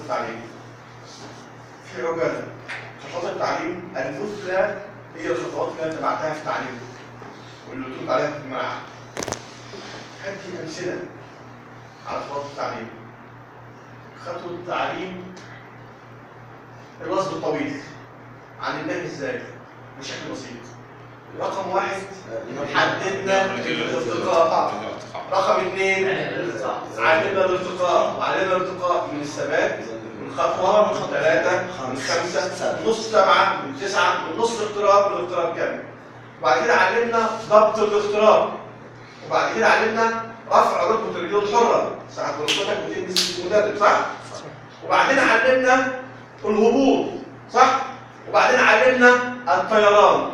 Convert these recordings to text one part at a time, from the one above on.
التعليم في عجالة خطوات التعليم المثلى هي الخطوات اللي انا تبعتها في التعليم واللي قلت لكم عليها في الملعب هدي امثله على خطوات التعليم خطوه التعليم الوصف الطويل علمناه ازاي بشكل بسيط رقم واحد حددنا الارتقاء رقم اثنين علمنا الارتقاء وعلمنا الارتقاء من الثبات من خطوه من ثلاثه من خمسه من نص سبعه من تسعه من نص الاقتراب من الاقتراب كامل وبعد كده علمنا ضبط الاقتراب وبعد كده علمنا رفع رتبه الرجل الحره ساعه ما رتبتك بتلبس مدرب صح؟ وبعدين علمنا الهبوط صح؟ وبعدين علمنا الطيران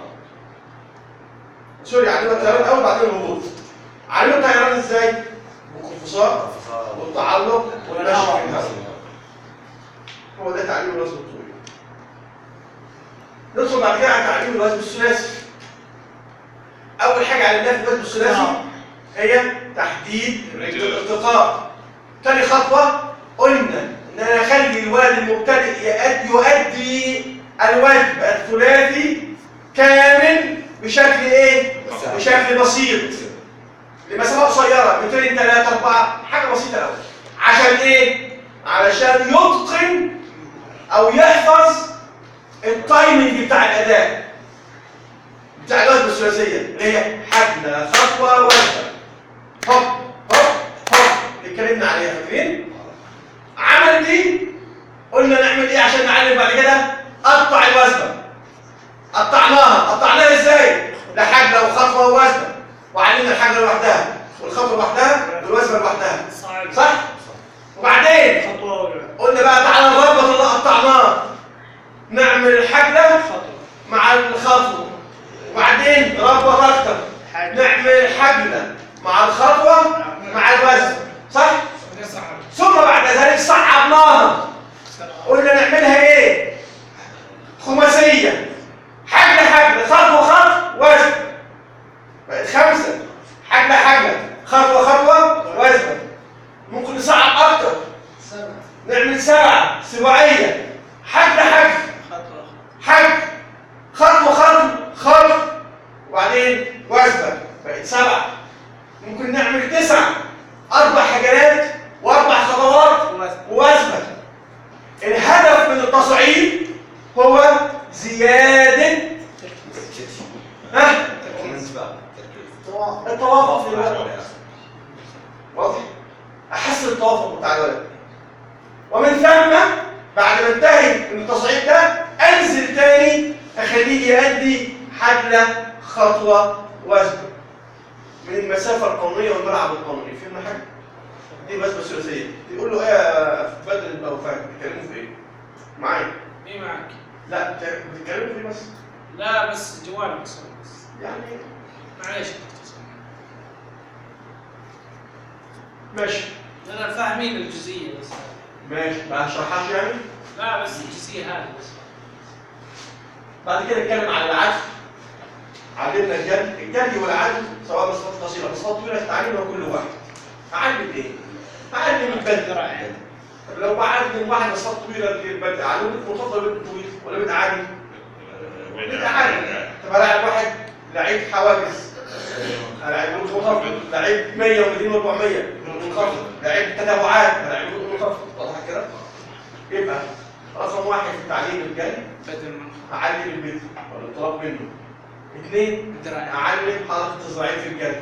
سوري علمنا الطيران الاول بعدين الهبوط علمنا الطيران ازاي؟ بالقفصات والتعلق والمشي في الهواء هو ده تعليم الوزن الطويل ندخل بعد كده على تعليم الوزن الثلاثي اول حاجه علمناها في الوزن الثلاثي هي تحديد رجل الارتقاء تاني خطوه قلنا ان انا اخلي الولد المبتدئ يؤدي يؤدي الواجب الثلاثي كامل بشكل ايه بشكل بسيط لمسافه قصيره مترين ثلاثه اربعه حاجه بسيطه قوي عشان ايه علشان يتقن او يحفظ التايمنج بتاع الاداء بتاع الوجبه الثلاثيه اللي هي حجنا خطوه وجبه هوب هوب هوب اللي اتكلمنا عليها فاكرين؟ عمل دي قلنا نعمل ايه عشان نعلم بعد كده؟ قطع الوجبه قطعناها قطعناها ازاي؟ لحجنا وخطوه ووجبه وعلمنا الحجه لوحدها والخطوه لوحدها والوجبه لوحدها صعب صح؟ وبعدين خطوة ولا قلنا بقى تعالى نربط اللي قطعناه نعمل الحجله خطوة مع الخطوه وبعدين نربط اكتر نعمل حجله مع الخطوه مع الوزن صح؟ صعب ثم بعد ذلك صعبناها قلنا نعملها ايه؟ خماسيه حجله حجله خطوه خطوه وزن بقت خمسه حجله حجله خطوه خطوه وزن ممكن نصعب اكتر سبعة نعمل سبعه سباعيه حجله حجله خطوة حج خطوة خطوة خطوة وبعدين وجبة بقت سبعة ممكن نعمل تسعة أربع حاجات وأربع خطوات وزن. ووجبة الهدف من التصعيد هو زيادة ها التوافق في الولد واضح أحسن التوافق بتاع الولد ومن ثم بعد ما انتهي من التصعيد ده انزل تاني اخليه يأدي حجله خطوه وزن من المسافه القانونيه والملعب القانوني فهمنا حاجه؟ دي بس ثلاثيه تقول له ايه يا بدل لو فاهم بتتكلموا في ايه؟ معايا مين معك؟ لا بت- بتتكلموا في ايه بس؟ لا بس جوال بس بس. يعني معليش ماشي انا فاهمين الجزئية بس ماشي ما هشرحهاش يعني لا بس الجزئية هذه بس بعد كده نتكلم على العدل علمنا الجري الجري والعدل سواء مسافات قصيره مسافات طويله تعلمنا كل واحد اعلم ايه؟ اعلم البدء طب لو بعلم واحد مسافات طويله للبدء اعلمه منخفض ولا بدء طويل ولا بدء عالي؟ بدء عالي طب الاعب واحد لعيب حواجز لعيب منخفض لعيب 100 و200 و400 منخفض لعيب تتابعات لعيب منخفض واضح كده؟ يبقى رقم واحد في تعليم الجري بدل من اعلم البيت ولا الطلب منه اثنين الدراعي. اعلم حركه الزراعين في الجري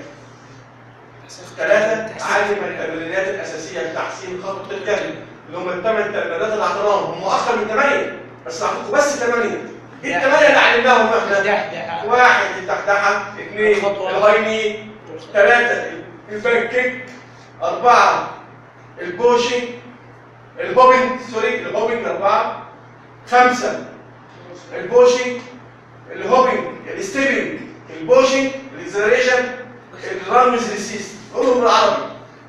ثلاثه اعلم التمرينات الاساسيه لتحسين خطه الجري اللي هم الثمان تمرينات اللي اعطيناهم هم اكثر من ثمانيه بس اعطيكم بس ثمانيه ايه الثمانيه اللي علمناهم احنا؟ دحدحة واحد الدحدحه اثنين الخطوة. الهايني ثلاثه الباك كيك اربعه البوشنج البوبنج سوري البوبنج اربعه خمسه البوشنج الهوبنج الستيبنج البوشنج الاكسلريشن الرامز ريسيست قولهم بالعربي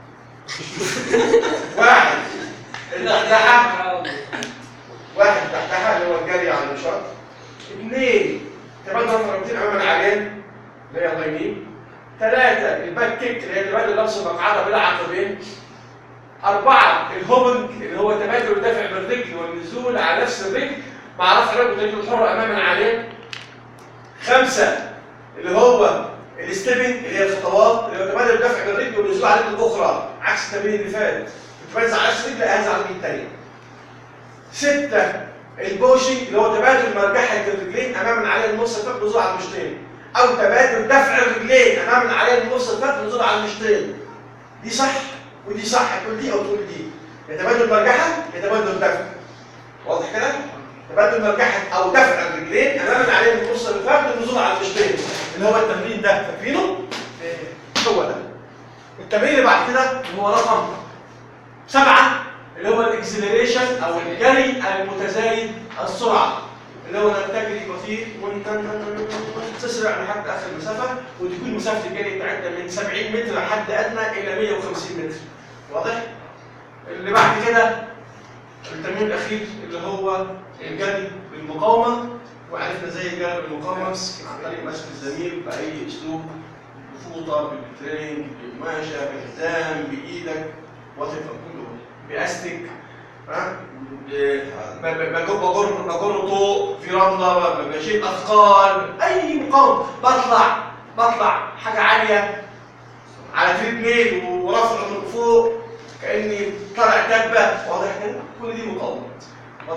واحد الدحدحه واحد تحتها اللي هو الجري على النشاط اثنين تبادل ضربتين امام العجين اللي هي اليمين ثلاثة الباك كيك اللي هي تبادل لبس المقعدة بلا عقبين أربعة الهوبنج اللي هو تبادل الدفع بالرجل والنزول على نفس الرجل مع رفع الرجل والرجل الحرة أماما عليه خمسة اللي هو الستيبنج اللي هي الخطوات اللي هو تبادل الدفع بالرجل والنزول على الرجل الأخرى عكس التمرين اللي فات كنت بنزل على نفس الرجل أنزل على الرجل الثانية ستة البوشنج اللي هو تبادل مرجحة الرجلين أماما عليه النص الفك والنزول على المشطين أو تبادل دفع الرجلين أماما عليه النص الفك والنزول على المشطين دي صح ودي صح تقول دي أو تقول دي يا تبادل مرجحة يا تبادل دفع واضح كده؟ تبادل مرجحة أو دفع الرجلين أماما عليه النص الفك والنزول على المشطين اللي هو التمرين ده فاكرينه؟ هو ده التمرين اللي بعد كده اللي هو رقم سبعة اللي هو الاكسلريشن او الجري المتزايد السرعه اللي هو انك تجري بطيء وانت تسرع لحد اخر المسافه وتكون مسافه الجري بتاعتنا من 70 متر حد ادنى الى 150 متر واضح؟ اللي بعد كده التمرين الاخير اللي هو الجري بالمقاومه وعرفنا ازاي الجري بالمقاومه عن طريق مسك الزميل باي اسلوب بفوطه بالتريننج بقماشه بحزام بايدك وات كله باستك ها ب- ب- ب- بجر بجر بجر طوق في رمله ب- بشيل اثقال اي مقاومه بطلع بطلع حاجه عاليه على تريد ميل ورفع من فوق كاني طالع دبه واضح كده كل دي مقاومات واضح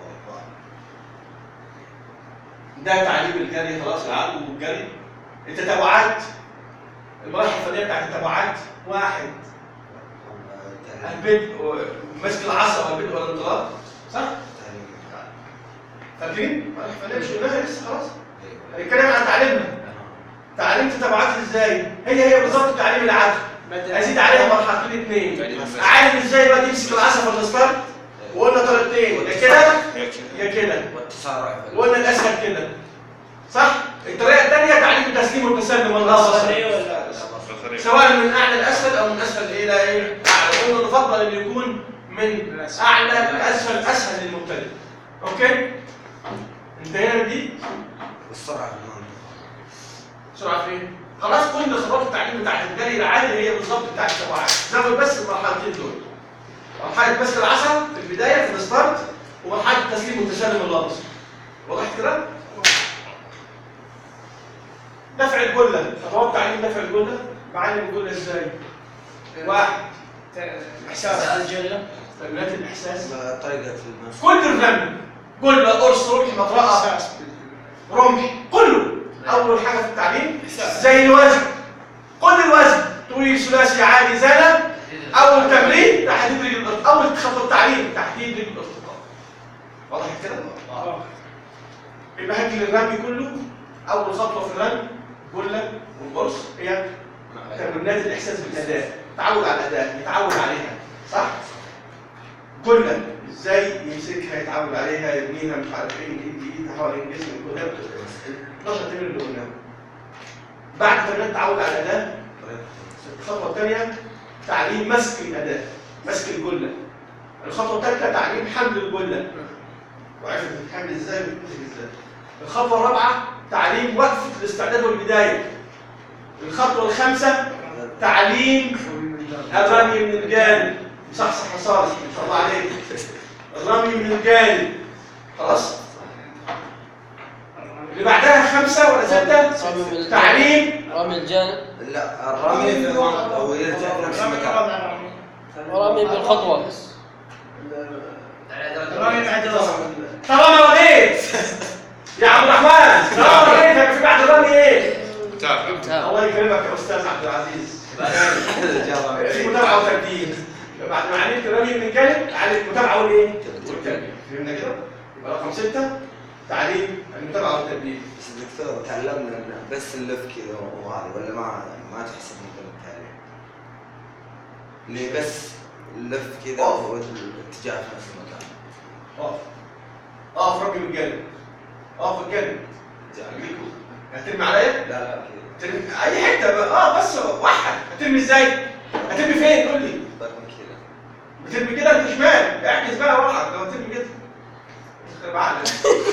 ده تعليم الجري خلاص العدو والجري التتابعات المراحل الفنيه بتاعت التتابعات واحد البدء ماسك العصا والبدء والانطلاق صح؟ فاكرين؟ ما مش قلناها لسه خلاص هنتكلم عن تعليمنا تعليم تتابعات ازاي؟ هي هي بالظبط تعليم العدل ازيد عليها مرحلتين اثنين عالم ازاي بقى يمسك العصا في الستارت وقلنا طريقتين يا كده يا كده والتسارع في وقلنا الاسهل كده صح؟ الطريقه الثانيه تعليم التسليم والتسلم والنصر سواء من اعلى لاسفل او من اسفل الى ايه؟ اعلى قلنا نفضل ان يكون من اعلى لاسفل اسهل للمبتدئ اوكي؟ انتهينا من دي والسرعة في المنطقة بسرعه فين؟ خلاص كل خطوات التعليم بتاعت الجري العادي هي بالظبط بتاعت التبعات زود بس المرحلتين دول مرحله مسك العصا في البدايه في الستارت ومرحله التسليم والتسلم اللمس واضح كده؟ دفع الجله خطوات تعليم دفع الجله بعلم الجله ازاي؟ واحد احساس الجله تمرينات الاحساس طريقة المشي كل الرمي جله قرص رمح مطرقه احساس رمح كله اول حاجه في التعليم زي الوزن كل الوزن طويل ثلاثي عالي زانه اول تمرين تحديد رجل الارتقاء اول خطوه التعليم تحديد رجل الارتقاء واضح كده يبقى هاجي للرمي كله اول خطوه في الرمي جله والقرص هي تمرينات الاحساس بالاداء تعود على الاداء يتعود عليها صح جله ازاي يمسكها يتعود عليها يرميها مش عارف ايه يدي ايدها حوالين جسمه كلها 12 تمرين اللي قلناهم بعد تمرين التعود على الاداء الخطوه الثانيه تعليم مسك الاداء مسك الجله الخطوه الثالثه تعليم حمل الجله وعرفت بتتحمل ازاي وبتمسك ازاي الخطوه الرابعه تعليم وقفه الاستعداد والبدايه الخطوه الخامسه تعليم الرمي من الجانب صح صح صالح ما شاء الله عليك الرمي من الجانب خلاص اللي بعدها خمسة ولا ستة تعليم رمي الجانب لا الرمي في المنطقة ويرجع في نفس المكان ورمي بالخطوة الرمي بعد الرمي طالما رميت يا عبد الرحمن طالما رميت هيبقى في بعد الرمي ايه؟ انتهى الله يكرمك يا استاذ عبد العزيز في متابعة وتبديل بعد ما علمت الرمي من الجانب علمت المتابعة والايه؟ والتبديل فهمنا كده؟ يبقى رقم ستة تعليم المتابعة والتبديل بس الدكتور تعلمنا إنه بس اللف كذا وهذا ولا ما ما تحسب من التعليم اللي بس اللف كذا أوف. والاتجاه في نفس المكان اقف اقف رمي من الجانب اقف الجانب هترمي عليا؟ لا لا كذا ترمي اي حته بقى. اه بس وحد هترمي ازاي؟ هترمي فين؟ قول لي برمي كذا بترمي كده انت شمال اعكس بقى ورا لو ترمي كده يخرب عقلك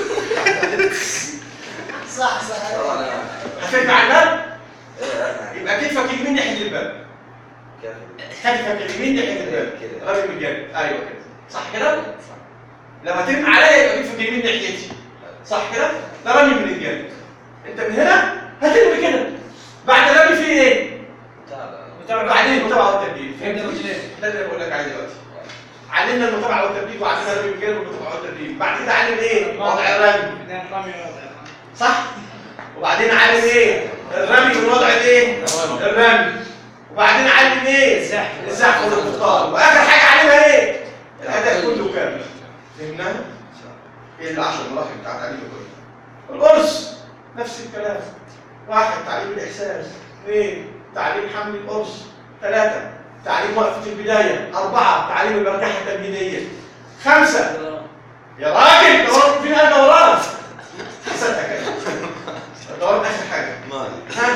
صح صح ترى انا هترمي على الباب إيه، أنا- يبقى كتفك يمين ناحيه الباب كيف كتفك اليمين ناحيه الباب كده. رمي من الجانب ايوه كده صح كده؟ لما ترمي عليا يبقى كتفك اليمين ناحيتي صح كده؟ ده رمي من الجانب انت من هنا هترمي كده بعد الرمي في ايه؟ بعدين المتابعه والتبديل فهمت فهمت وجهي؟ وجهي. ده اللي بقول لك عليه دلوقتي علمنا المتابعه والتبديل وعلمنا الرمي من الجانب والمتابعه والتبديل بعد كده علم ايه؟ وضع الرمي بعدين رمي وضع صح؟ وبعدين علم ايه؟ الرمي من وضع الايه؟ الرمي وبعدين علم ايه؟ الزحف. الزحف والانتقال واخر حاجه علمها ايه؟ الاداء كله كامل فهمناها؟ ايه العشر مراحل بتاعت تعليم كله؟ القرص نفس الكلام واحد تعليم الاحساس اثنين تعليم حمل القرص ثلاثه تعليم وقفه البدايه اربعه تعليم المرجحه التمهيديه خمسه يا راجل دوران فين انا دوران حسنتك الدوران اخر حاجه مال ها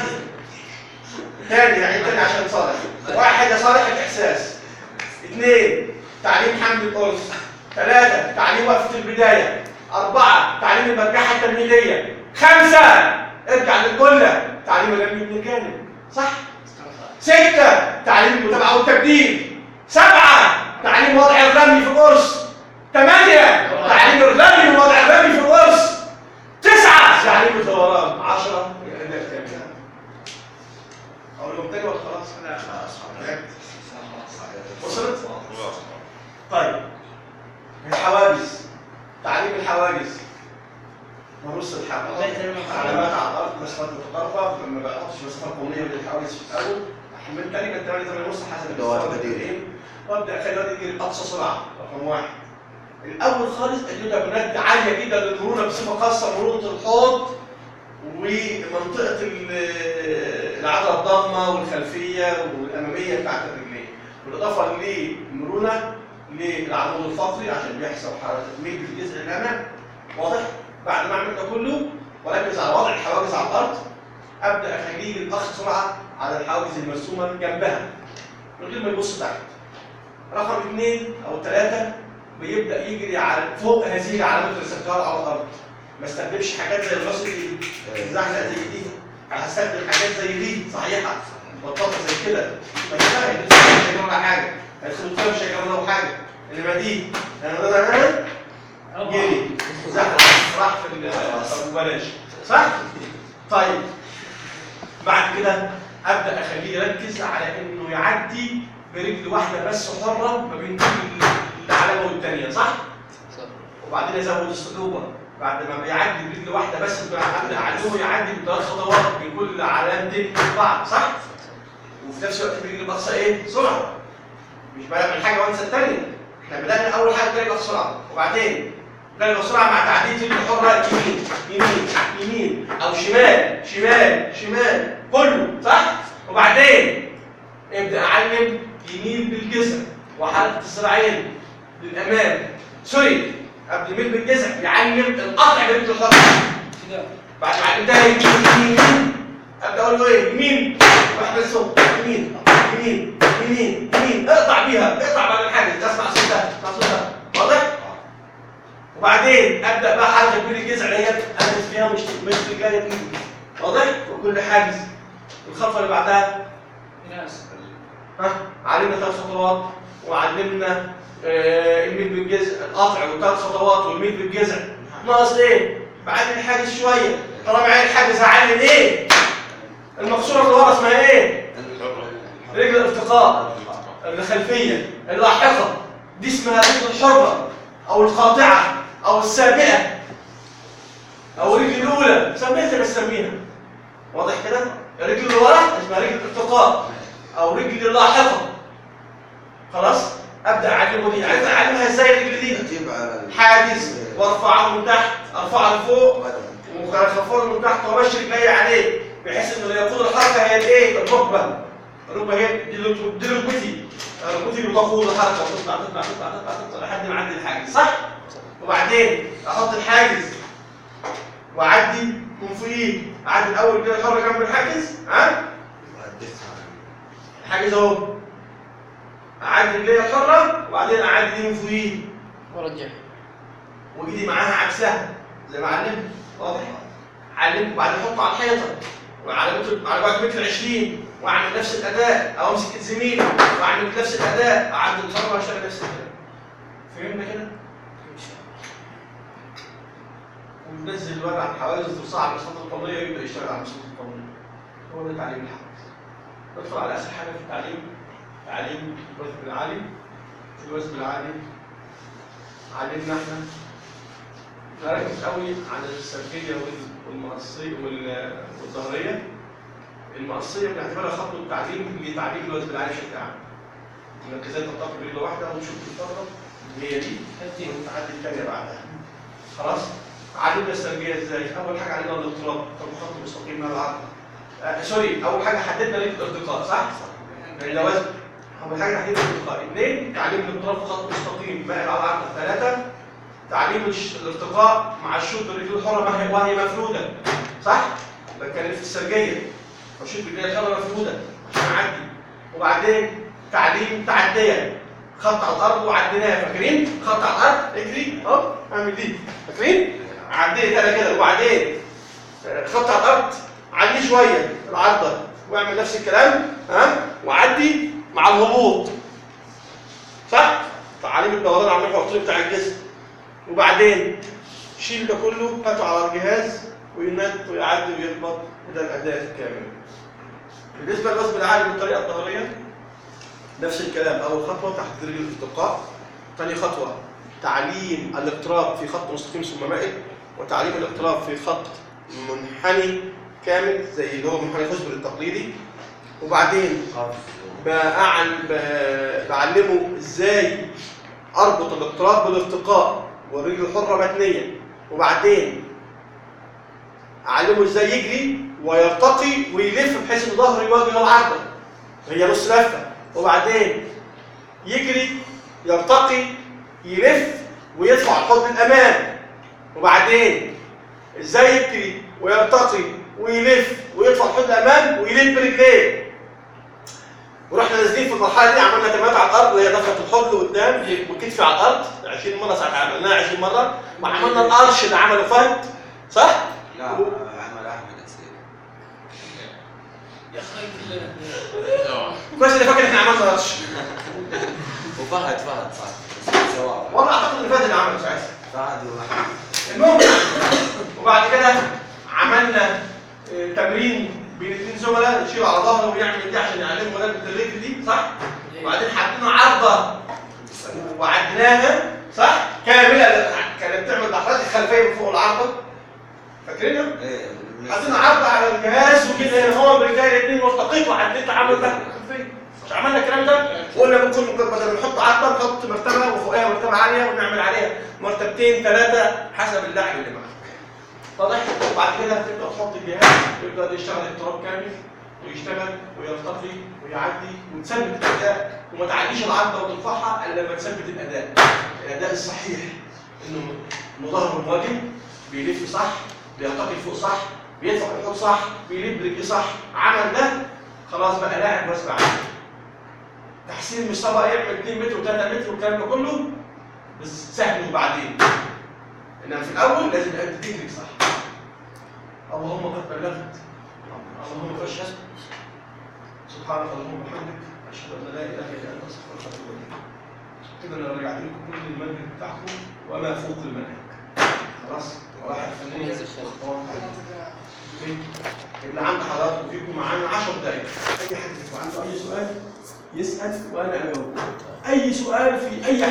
تاني يعني تاني عشان صالح واحد يا صالح الاحساس اثنين تعليم حمل القرص ثلاثة تعليم وقفة البداية أربعة تعليم المرجحة التمهيدية خمسة ارجع للكلة تعليم الرمي من الجانب صح؟ ستة تعليم المتابعة والتبديل سبعة تعليم وضع الرمي في القرص ثمانية تعليم الرمي ووضع الرمي في القرص تسعة تعليم الدوران عشرة الأداء الكامل أقول لهم تاني ولا خلاص؟ لا تعبت؟ وصلت؟ طيب الحواجز تعليم الحواجز نرص الحواجز علامات على الارض مسافات متقاربه لما بحطش مسافه كونيه بين الحواجز في الاول احمل تقريبا 8 8 ونص حسب دوائر الاستفاضة بديلة. الإيه. وابدا اخلي الواد يجري باقصى سرعه رقم واحد الاول خالص اديله تمرينات عاليه جدا للمرونه بصفه خاصه مرونه الحوض ومنطقه ال- العضله الضامه والخلفيه والاماميه بتاعت الرجلين بالاضافه للمرونه للعمود الفقري عشان بيحصل حركه ميل بالجزء الامامي واضح بعد ما اعمل ده كله واركز على وضع الحواجز على الارض ابدا اخليه بالاخذ سرعه على الحواجز المرسومه جنبها من غير ما يبص تحت رقم اثنين او ثلاثه بيبدا يجري على فوق هذه العلامات اللي رسمتها على الارض ما استخدمش حاجات زي الرصد الزحلقه زي دي هستخدم حاجات زي دي صحيحه بطاطا زي كده ما ينفعش مش هيجرى ولا حاجه هيدخلوا فيها مش هيجرى ولا حاجه انما دي انا انا انا جري زحلق راح في ال- طب ببلاش صح؟ طيب بعد كده ابدا اخليه يركز على انه يعدي برجل واحده بس حره ما بين كل العلامه والثانيه صح؟ وبعدين ازود الصعوبه بعد ما بيعدي برجل واحده بس ابدا اعلمه يعدي بثلاث خطوات بين كل علامتين من بعض صح؟ وفي نفس الوقت بيجري باقصى ايه؟ سرعه مش بعمل حاجه وانسى الثانيه احنا بدانا اول حاجه جري بسرعه وبعدين جري بسرعه مع تعديل رجل حره يمين يمين يمين او شمال شمال شمال كله صح؟ وبعدين ابدا اعلم يمين بالجسم وحركه الذراعين للامام سوري قبل يمين بالجسم يعلم القطع برجل الحره كده بعد ما علمتها يمين يمين يمين ابدا اقول له ايه يمين واحد صوت يمين يمين يمين يمين اقطع بيها اقطع بعد الحاجز اسمع صوتها اسمع صوتها واضح؟ وبعدين ابدا بقى حركه بين الجذع اللي هي امس فيها مش مش في الجانب ايدي واضح؟ وكل حاجز الخطوه اللي بعدها ناس ها علمنا ثلاث خطوات وعلمنا آه، الميل بالجذع القطع وثلاث خطوات والميل بالجذع ناقص ايه؟ بعلم الحاجز شويه طالما عين الحاجز هعلم ايه؟ المقصوره اللي ورا اسمها ايه؟ رجل الارتقاء الخلفيه اللاحقه دي اسمها رجل الحره او القاطعه او السابقه او رجل الاولى سميها زي ما تسميها واضح كده؟ الرجل اللي ورا اسمها رجل الارتقاء او رجل اللاحقه خلاص؟ ابدا اعلمه دي عايز اعلمها ازاي الرجل دي؟ اجيب على ال- حاجز وارفعه من تحت ارفعه لفوق بدل. وخفضه من تحت وامشي رجلي عليه بحيث انه يقود الحركه هي الايه؟ الركبه الركبه هي دي ركب- دي ركبتي ركبتي اللي بتقود الحركه وتطلع تطلع تطلع تطلع تطلع لحد ما اعدي الحاجز صح؟ وبعدين احط الحاجز واعدي من فوقيه اعدي الاول كده الحره جنب الحاجز ها؟ وحدثها الحاجز اهو اعدي رجلي الحره وبعدين اعدي دي من فوقيه ورجع وايدي معاها عكسها زي ما علمت واضح علمت وبعدين احطه على الحيطه وعلى متر على بعد متر 20 واعمل نفس الاداء او امسك زميلي واعمل نفس الاداء اعدل الخطوه واشتغل نفس الكلام فهمنا كده؟ وننزل الوضع عن حوادث وصعب المسافات القوميه ويبدا يشتغل على المسافات القوميه هو ده تعليم الحوادث ندخل على اسهل حاجه في التعليم تعليم الوثب العالي في الوثب العالي علمنا احنا نركز قوي على السلبيه وال- والمقصيه وال- والظهريه المقصيه بنعتبرها خطوه تعليم لتعليم الوثب العالي بشكل عام المركزات تنطق برجل واحده ونشوف الفتره هي دي ونتعدي الثانيه بعدها خلاص علمنا السلبيه ازاي اول حاجه علمنا الاضطراب طب خط مستقيم مع العرض آه سوري اول حاجه حددنا ليه الارتقاء صح لان وزن اول حاجه تحديد الارتقاء اثنين تعليم الاضطراب في خط مستقيم مائل على العرض ثلاثه تعليم الش- الارتقاء مع الشوط بالرجل الحره وهي وهي مفروده صح بتكلم في السرجيه الشوط بالرجل الحره مفروده عشان اعدي وبعدين تعليم تعديه خط على الارض وعديناه فاكرين خط على الارض اجري اهو اعمل دي فاكرين عديت انا كده وبعدين آه، خط على الارض عدي شويه العرضه واعمل نفس الكلام ها وعدي مع الهبوط صح تعليم الدوران على المحور الطولي بتاع الجسم وبعدين شيل ده كله هاته على الجهاز وينط ويعدي ويخبط وده الاداء الكامل بالنسبه للوزن العالي بالطريقه الظهريه نفس الكلام اول خطوه تحت رجل الارتقاء ثاني خطوه تعليم الاقتراب في خط مستقيم ثم مائل وتعليم الاقتراب في خط منحني كامل زي اللي هو منحني خشب التقليدي وبعدين بأعل ب- بعلمه ازاي اربط الاقتراب بالارتقاء والرجل الحره متنيه وبعدين اعلمه ازاي يجري ويرتقي ويلف بحيث ان ظهره يواجه العرضه هي نص لفه وبعدين يجري يرتقي يلف ويدفع الحضن الامام وبعدين ازاي يجري ويرتقي ويلف ويدفع الحضن الامام ويلف برجليه ورحنا نازلين في المرحله دي عملنا تمرينات على الارض اللي هي دفعه الحضن قدام وكتفي على الارض 20 مره ساعه عملناها 20 مره وعملنا الارش اللي عمله فهد صح؟ لا عمل احمد حسين يا اخي كلنا كويس اني فاكر احنا عملنا ارش وفهد فهد صح بس سواء والله اعتقد ان فهد اللي عمله ساعتها فهد واحمد المهم وبعد كده عملنا آه، تمرين بين اثنين زملاء يشيل على ظهره ويعمل دي عشان يعلمه ركبه الرجل دي صح؟ وبعدين حطينا عرضه وعدناها صح؟ كامله كانت بتعمل ضحرات الخلفيه من فوق العرضه فاكرينها؟ ايه حطينا عرضه على الجهاز وكده هنا هو برجلي الاثنين والتقيت وعديت عمل تحت الخلفيه مش عملنا الكلام ده؟ قلنا ممكن ممكن بدل ما نحط عرضه نحط مرتبه وفوقها مرتبه عاليه ونعمل عليها مرتبتين ثلاثه حسب اللاعب اللي معاك. واضح؟ وبعد كده تبدا تحط الجهاز ويبدا يشتغل اضطراب كامل ويشتغل ويرتقي ويعدي وتثبت الاداء وما تعديش العرضه وترفعها الا لما تثبت الاداء. الاداء الصحيح انه انه ظهره مواجه بيلف صح بيرتقي فوق صح بيدفع الحوض صح بيلف برجليه صح عمل ده خلاص بقى لاعب غصب عنه. تحسين مش طبعا يعمل 2 متر و3 متر والكلام ده كله بس سهل وبعدين انما في الاول لازم انت تجري صح اللهم قد بلغت اللهم فاشهد سبحانك اللهم وبحمدك اشهد ان لا اله الا انت استغفرك واتوب اليك كده انا رجعت لكم كل المنهج بتاعكم وما فوق المنهج خلاص واحد فنان مميز الشيخ. اللي عند حضراتكم فيكم معانا 10 دقائق اي حد فيكم عنده اي سؤال يسال وانا اجاوب اي سؤال في اي